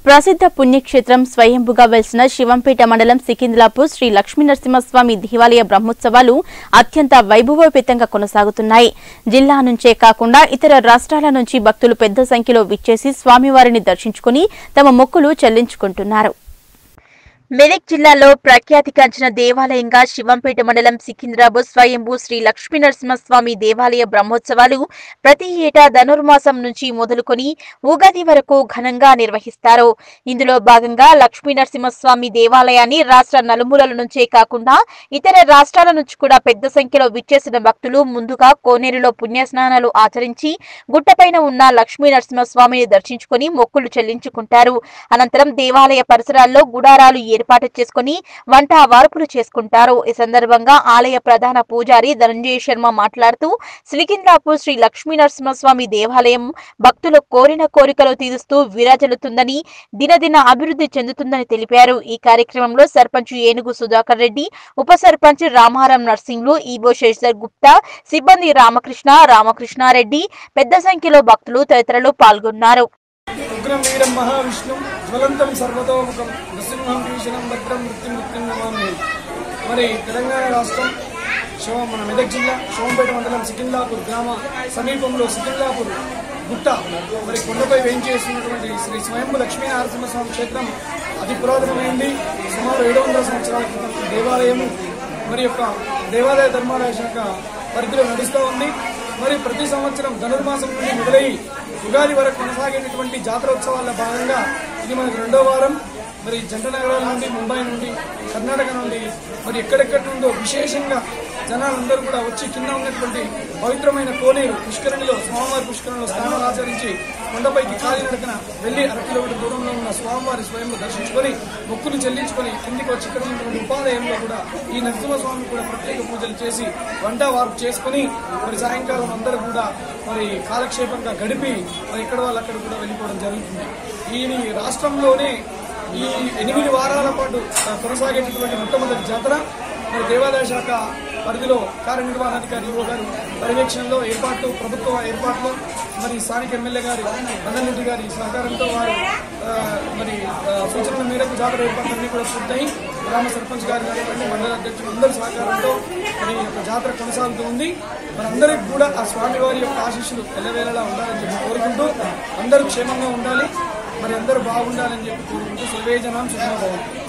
ప్రసిద్ధ పుణ్యక్షేత్రం స్వయంభుగా వెలిసిన శివంపేట మండలం సికింద్లాపూర్ శ్రీ లక్ష్మీ నరసింహస్వామి దేవాలయ బ్రహ్మోత్సవాలు అత్యంత వైభవోపేతంగా కొనసాగుతున్నాయి జిల్లా నుంచే కాకుండా ఇతర రాష్ట్రాల నుంచి భక్తులు పెద్ద సంఖ్యలో విచ్చేసి స్వామివారిని దర్శించుకుని తమ మొక్కులు చెల్లించుకుంటున్నారు మెదక్ జిల్లాలో ప్రఖ్యాతిగాంచిన దేవాలయంగా శివంపేట మండలం సికింద్రాబాద్ స్వయంభూ శ్రీ లక్ష్మీ నరసింహస్వామి దేవాలయ బ్రహ్మోత్సవాలు ప్రతి ఏటా ధనుర్మాసం నుంచి మొదలుకొని ఉగాది వరకు ఘనంగా నిర్వహిస్తారు ఇందులో భాగంగా లక్ష్మీ నరసింహస్వామి దేవాలయాన్ని రాష్ట్ర నలుమూలల నుంచే కాకుండా ఇతర రాష్ట్రాల నుంచి కూడా పెద్ద సంఖ్యలో విచ్చేసిన భక్తులు ముందుగా కోనేరులో పుణ్యస్నానాలు ఆచరించి గుట్టపైన ఉన్న లక్ష్మీ నరసింహస్వామిని దర్శించుకుని మొక్కులు చెల్లించుకుంటారు అనంతరం దేవాలయ పరిసరాల్లో గుడారాలు ఏర్పాటు చేసుకుని వంట వార్పులు చేసుకుంటారు ఈ సందర్భంగా ఆలయ ప్రధాన పూజారి ధనంజయ శర్మ మాట్లాడుతూ శ్రీకింద్రాపూర్ శ్రీ లక్ష్మీ నరసింహస్వామి దేవాలయం భక్తులు కోరిన కోరికలు తీరుస్తూ విరాజలుతుందని దినదిన అభివృద్ధి చెందుతుందని తెలిపారు ఈ కార్యక్రమంలో సర్పంచ్ ఏనుగు సుధాకర్ రెడ్డి ఉప సర్పంచ్ రామారం నర్సింగ్లు ఈబో శేషర్ గుప్తా సిబ్బంది రామకృష్ణ రామకృష్ణారెడ్డి పెద్ద సంఖ్యలో భక్తులు తదితరులు పాల్గొన్నారు ఉగ్రం వీరం మహావిష్ణుం జ్వలంతం సర్వతోముఖం నృసింహం భీషణం భద్రం మృత్యు మృత్యుం నమామి మరి తెలంగాణ రాష్ట్రం శివ మన మెదక్ జిల్లా శివంపేట మండలం సికింద్లాపూర్ గ్రామ సమీపంలో సికింద్లాపూర్ గుట్ట మరి కొండపై వేయించేస్తున్నటువంటి శ్రీ స్వయంభు లక్ష్మీ నరసింహస్వామి క్షేత్రం అతి పురాతనమైంది సుమారు ఏడు వందల సంవత్సరాల క్రితం ఈ దేవాలయము మరి యొక్క దేవాలయ ధర్మాలయ శాఖ పరిధిలో నడుస్తూ ఉంది మరి ప్రతి సంవత్సరం ధనుర్మాసం నుండి మొదలై ఉగాది వరకు కొనసాగేటటువంటి జాతరోత్సవాల్లో భాగంగా ఇది మనకు రెండో వారం మరి జంట నగరాల నుండి ముంబై నుండి కర్ణాటక నుండి మరి ఎక్కడెక్కడి నుండో విశేషంగా జనాలందరూ కూడా వచ్చి కింద ఉన్నటువంటి పవిత్రమైన కోనేరు పుష్కరిణిలో స్వామివారి పుష్కరంలో స్నానాలు ఆచరించి కొండపైకి కాలినడకన వెళ్లి అర కిలోమీటర్ దూరంలో ఉన్న స్వామివారి స్వయం దర్శించుకొని మొక్కులు చెల్లించుకొని కిందికి వచ్చి ఇక్కడ ఉన్నటువంటి ఉపాలయంలో కూడా ఈ నరసింహస్వామి కూడా ప్రత్యేక పూజలు చేసి వంట వార్పు చేసుకుని మరి సాయంకాలం అందరూ కూడా మరి కాలక్షేపంగా గడిపి మరి ఇక్కడ వాళ్ళు అక్కడ కూడా వెళ్ళిపోవడం జరుగుతుంది ఈ రాష్ట్రంలోనే ఈ ఎనిమిది వారాల పాటు ఆ, కొనసాగేటటువంటి మొట్టమొదటి జాతర మరి దేవాదాయ శాఖ పరిధిలో కార్యనిర్వహణాధికారి ఈవో గారు పర్యవేక్షణలో ఏర్పాట్లు ప్రభుత్వ ఏర్పాట్లు మరి స్థానిక ఎమ్మెల్యే గారి మదన్ రెడ్డి గారి సహకారంతో వారు ఆ, మరి ఆ, సూచనల మేరకు జాతర ఏర్పాట్లన్నీ కూడా పూర్తయి గ్రామ సర్పంచ్ గారు కానివ్వండి మండల అధ్యక్షులు అందరి సహకారంతో మరి ఈ యొక్క జాతర కొనసాగుతూ ఉంది మనందరికీ కూడా ఆ స్వామివారి యొక్క ఆశీస్సులు ఎల్లవేళలా ఉండాలని చెప్పి కోరుకుంటూ అందరూ క్షేమంగా ఉండాలి మరి అందరూ బాగుండాలని చెప్పి కోరుకుంటూ సర్వే జనాం సుఖమా భవంతు